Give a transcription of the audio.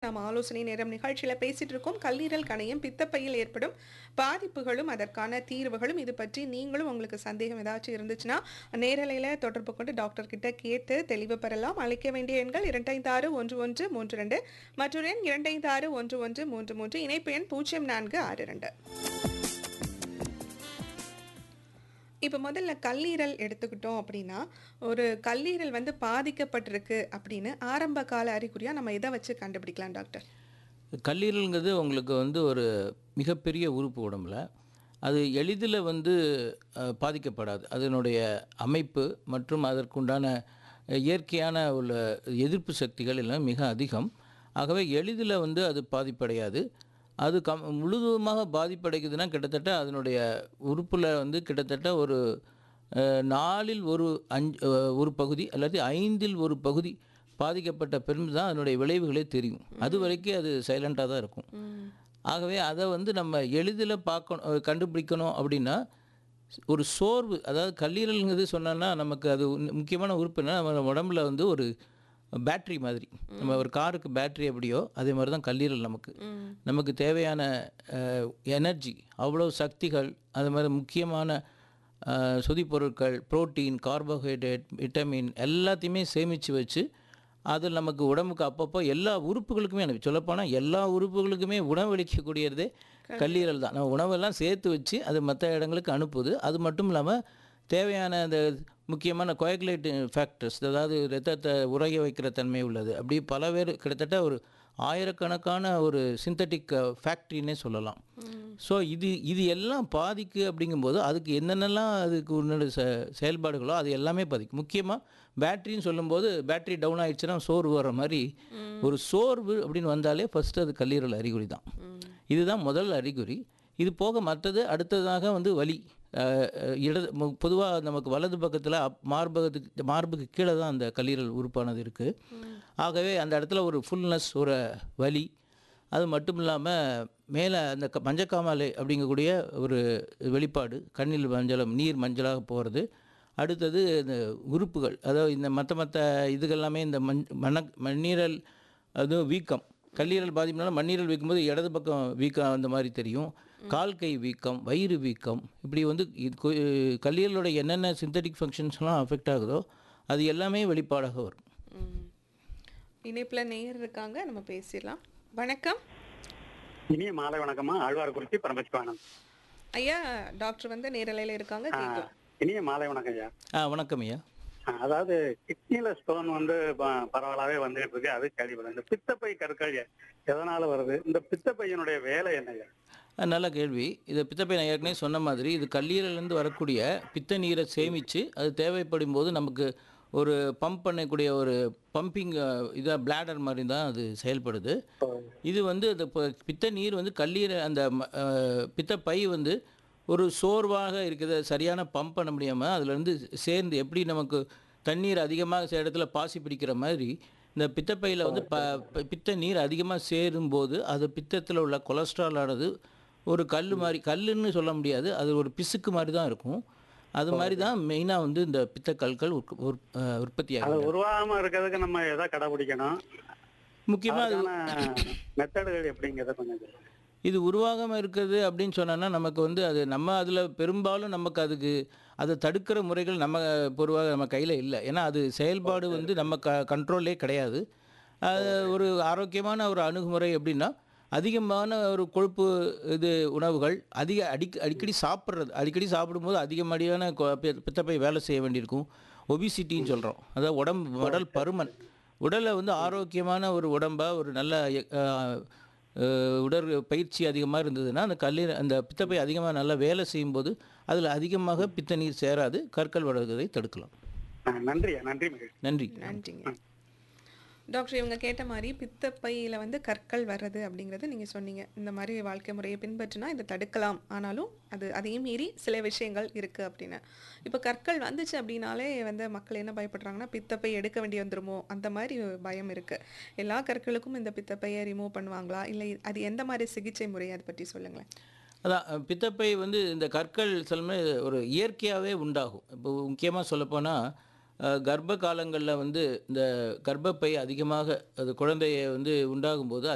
நம்ம ஆலோசனை நேரம் நிகழ்ச்சியில பேசிட்டு இருக்கோம் கல்லீரல் கணையம் பித்தப்பையில் ஏற்படும் பாதிப்புகளும் அதற்கான தீர்வுகளும் இது பற்றி நீங்களும் உங்களுக்கு சந்தேகம் ஏதாச்சும் இருந்துச்சுன்னா நேரலையில தொடர்பு கொண்டு டாக்டர் கிட்ட கேட்டு தெளிவு பெறலாம் அழைக்க வேண்டிய எண்கள் இரண்டைந்து ஆறு ஒன்று ஒன்று மூன்று ரெண்டு மற்றொரு எண் இரண்டைந்து ஆறு ஒன்று ஒன்று மூன்று மூன்று இணைப்பு எண் பூஜ்ஜியம் நான்கு ஆறு ரெண்டு இப்போ முதல்ல கல்லீரல் எடுத்துக்கிட்டோம் அப்படின்னா ஒரு கல்லீரல் வந்து பாதிக்கப்பட்டிருக்கு அப்படின்னு ஆரம்ப கால அறிகுறியாக நம்ம இதை வச்சு கண்டுபிடிக்கலாம் டாக்டர் கல்லீரலுங்கிறது உங்களுக்கு வந்து ஒரு மிகப்பெரிய உறுப்பு உடம்புல அது எளிதில் வந்து அஹ், பாதிக்கப்படாது அதனுடைய அமைப்பு மற்றும் அதற்குண்டான அஹ், இயற்கையான உள்ள எதிர்ப்பு சக்திகள் எல்லாம் மிக அதிகம் ஆகவே எளிதில் வந்து அது பாதிப்படையாது அது கம் முழுவதுமாக பாதிப்படைக்குதுன்னா கிட்டத்தட்ட அதனுடைய உறுப்பில் வந்து கிட்டத்தட்ட ஒரு அஹ், நாலில் ஒரு அஞ்சு அஹ், ஒரு பகுதி அல்லது ஐந்தில் ஒரு பகுதி பாதிக்கப்பட்ட பிறகு தான் அதனுடைய விளைவுகளே தெரியும் அது வரைக்கும் அது சைலண்ட்டாக தான் இருக்கும் ஆகவே அதை வந்து நம்ம எளிதில் பார்க்கணும் அஹ், கண்டுபிடிக்கணும் அப்படின்னா ஒரு சோர்வு அதாவது கல்லீரலுங்கிறது சொன்னோன்னா நமக்கு அது உன்- முக்கியமான உறுப்புனா நம்ம உடம்புல வந்து ஒரு பேட்ரி மாதிரி நம்ம ஒரு காருக்கு பேட்ரி எப்படியோ அதே மாதிரி தான் கல்லீரல் நமக்கு நமக்கு தேவையான எனர்ஜி அவ்வளோ சக்திகள் அது மாதிரி முக்கியமான அஹ், சொதிப்பொருட்கள் புரோட்டீன் கார்போஹைட்ரேட் விட்டமின் எல்லாத்தையுமே சேமித்து வச்சு அது நமக்கு உடம்புக்கு அப்பப்போ எல்லா உறுப்புகளுக்குமே அனுப்பி சொல்லப்போனால் எல்லா உறுப்புகளுக்குமே உணவளிக்கக்கூடியதே கல்லீரல் தான் நம்ம உணவெல்லாம் சேர்த்து வச்சு அது மற்ற இடங்களுக்கு அனுப்புது அது மட்டும் இல்லாமல் தேவையான அந்த முக்கியமான கோயகுலேட் ஃபேக்டர்ஸ் அதாவது ரத்தத்தை உறைய வைக்கிற தன்மை உள்ளது அப்படி பல பேர் கிட்டத்தட்ட ஒரு ஆயிரக்கணக்கான ஒரு சிந்தட்டிக் ஃபேக்ட்ரின்னே சொல்லலாம் ஸோ இது இது எல்லாம் பாதிக்கு அப்படிங்கும்போது அதுக்கு என்னென்னலாம் அதுக்கு உன்னோட செ செயல்பாடுகளோ அது எல்லாமே பாதிக்கும் முக்கியமாக பேட்டரின்னு சொல்லும்போது பேட்டரி டவுன் ஆயிடுச்சுன்னா சோர்வு வர மாதிரி ஒரு சோர்வு அப்படின்னு வந்தாலே ஃபஸ்ட்டு அது கல்லீரல் அறிகுறி தான் இதுதான் முதல் அறிகுறி இது போக மற்றது அடுத்ததாக வந்து வலி அஹ், அஹ், இடது பொதுவாக நமக்கு வலது பக்கத்தில் மார்பகத்துக்கு மார்புக்கு கீழே தான் அந்த கல்லீரல் உறுப்பானது இருக்குது ஆகவே அந்த இடத்துல ஒரு ஃபுல்னஸ் ஒரு வலி அது மட்டும் இல்லாமல் மேலே அந்த க மஞ்சக்காமாலை அப்படிங்கக்கூடிய ஒரு வெளிப்பாடு கண்ணில் மஞ்சளம் நீர் மஞ்சளாக போகிறது அடுத்தது இந்த உறுப்புகள் அதாவது இந்த மற்ற மற்ற இதுகெல்லாமே இந்த மண் மண மண்ணீரல் அதுவும் வீக்கம் கல்லீரல் பாதிப்புனால மண்ணீரல் வீக்கும்போது இடது பக்கம் வீக்கம் அந்த மாதிரி தெரியும் கால் கை வீக்கம் வயிறு வீக்கம் இப்படி வந்து இது கு- கல்லீரலோட என்னென்ன சிந்தட்டிக் ஃபங்க்ஷன்ஸ்லாம் அஃபெக்ட் ஆகுதோ அது எல்லாமே வெளிப்பாடாக வரும் இணைப்புல நேர் இருக்காங்க நம்ம பேசிடலாம் வணக்கம் இனிய மாலை வணக்கம்மா ஆழ்வார்குறிச்சி பரமசிவானந்த் ஐயா டாக்டர் வந்து நேரலையில இருக்காங்க கேட்கும் இனிய மாலை வணக்கம் ஐயா ஆ வணக்கம் ஐயா ஆ, அதாவது கிட்னில ஸ்டோன் வந்து ப- பரவலாவே வந்துட்டு இருக்கு அது கேள்விப்படுறேன் இந்த பித்தப்பை கற்கள் எ- எதனால வருது இந்த பித்தப்பையனுடைய வேலை என்ன ஐயா ஆ, நல்ல கேள்வி இது பித்தப்பை நான் ஏற்கனவே சொன்ன மாதிரி இது கல்லீரலேருந்து வரக்கூடிய பித்த நீரை சேமித்து அது தேவைப்படும் போது நமக்கு ஒரு பம்ப் பண்ணக்கூடிய ஒரு பம்பிங் இதாக பிளாடர் மாதிரி தான் அது செயல்படுது இது வந்து அந்த ப- பித்த நீர் வந்து கல்லீரல் அந்த ம- அஹ், பித்தப்பை வந்து ஒரு சோர்வாக இருக்கிறத சரியான பம்ப் பண்ண முடியாமல் அதுலேருந்து சேர்ந்து எப்படி நமக்கு தண்ணீர் அதிகமாக சில இடத்துல பாசி பிடிக்கிற மாதிரி இந்த பித்தப்பையில் வந்து ப ப- பித்த நீர் அதிகமாக சேரும்போது அது பித்தத்தில் உள்ள கொலஸ்ட்ரால் ஆனது ஒரு கல் மாதிரி கல்லுன்னு சொல்ல முடியாது அது ஒரு பிசுக்கு மாதிரி தான் இருக்கும் அது மாதிரி தான் மெயினாக வந்து இந்த பித்தக்கற்கள் உற்ப- உற்- அஹ் உற்பத்தி அது ஆகும் உருவாகாம இருக்கிறதுக்கு நம்ம எதை கடைபிடிக்கணும் முக்கியமாக அது அதுக்கான மெத்தடுகள் எப்படிங்கிறத கொஞ்சம் சொல்லுங்க. இது உருவாகாமல் இருக்குது அப்படின்னு சொன்னோன்னா நமக்கு வந்து அது நம்ம அதில் பெரும்பாலும் நமக்கு அதுக்கு அதை தடுக்கிற முறைகள் நம்ம பொதுவாக நம்ம கையில் இல்லை ஏன்னா அது செயல்பாடு வந்து நம்ம க கண்ட்ரோல்லே கிடையாது அது ஒரு ஆரோக்கியமான ஒரு அணுகுமுறை எப்படின்னா அதிகமான ஒரு கொழுப்பு இது உணவுகள் அதிக அடிக்க அடிக்கடி சாப்பிட்றது அடிக்கடி சாப்பிடும்போது அதிகமடியான கொ- பி- பித்தப்பை வேலை செய்ய வேண்டியிருக்கும் ஒபிசிட்டின்னு சொல்கிறோம் அதாவது உடம்பு உடல் பருமன் உடலை வந்து ஆரோக்கியமான ஒரு உடம்பாக ஒரு நல்ல அஹ், அஹ், உடற் பயிற்சி அதிகமாக இருந்ததுன்னா அந்த கல்லீர அந்த பித்தப்பை அதிகமாக நல்லா வேலை செய்யும்போது அதில் அதிகமாக பித்த நீர் சேராது கற்கள் வளர்வதை தடுக்கலாம் ஆ, நன்றி ஐயா, நன்றி மகிழ்ச்சி நன்றி நன்றிங்க டாக்டர் இவங்க கேட்ட மாதிரி பித்தப்பையில் வந்து கற்கள் வர்றது அப்படிங்கிறது நீங்கள் சொன்னீங்க இந்த மாதிரி வாழ்க்கை முறையை பின்பற்றினா இதை தடுக்கலாம் ஆனாலும் அது அதையும் மீறி சில விஷயங்கள் இருக்குது அப்படின்னு இப்போ கற்கள் வந்துச்சு அப்படின்னாலே வந்து மக்கள் என்ன பயப்படுறாங்கன்னா பித்தப்பை எடுக்க வேண்டி வந்துருமோ அந்த மாதிரி பயம் இருக்குது எல்லா கற்களுக்கும் இந்த பித்தப்பையை ரிமூவ் பண்ணுவாங்களா இல்லை அது எந்த மாதிரி சிகிச்சை முறை அதை பற்றி சொல்லுங்களேன் அதான் அஹ், பித்தப்பை வந்து இந்த கற்கள் சிலமே ஒரு இயற்கையாகவே உண்டாகும் இப்போ முக்கியமாக சொல்லப்போனால் கர்ப்ப காலங்களில் வந்து இந்த கர்ப்பப்பை அதிகமாக அது குழந்தைய வந்து உண்டாகும்போது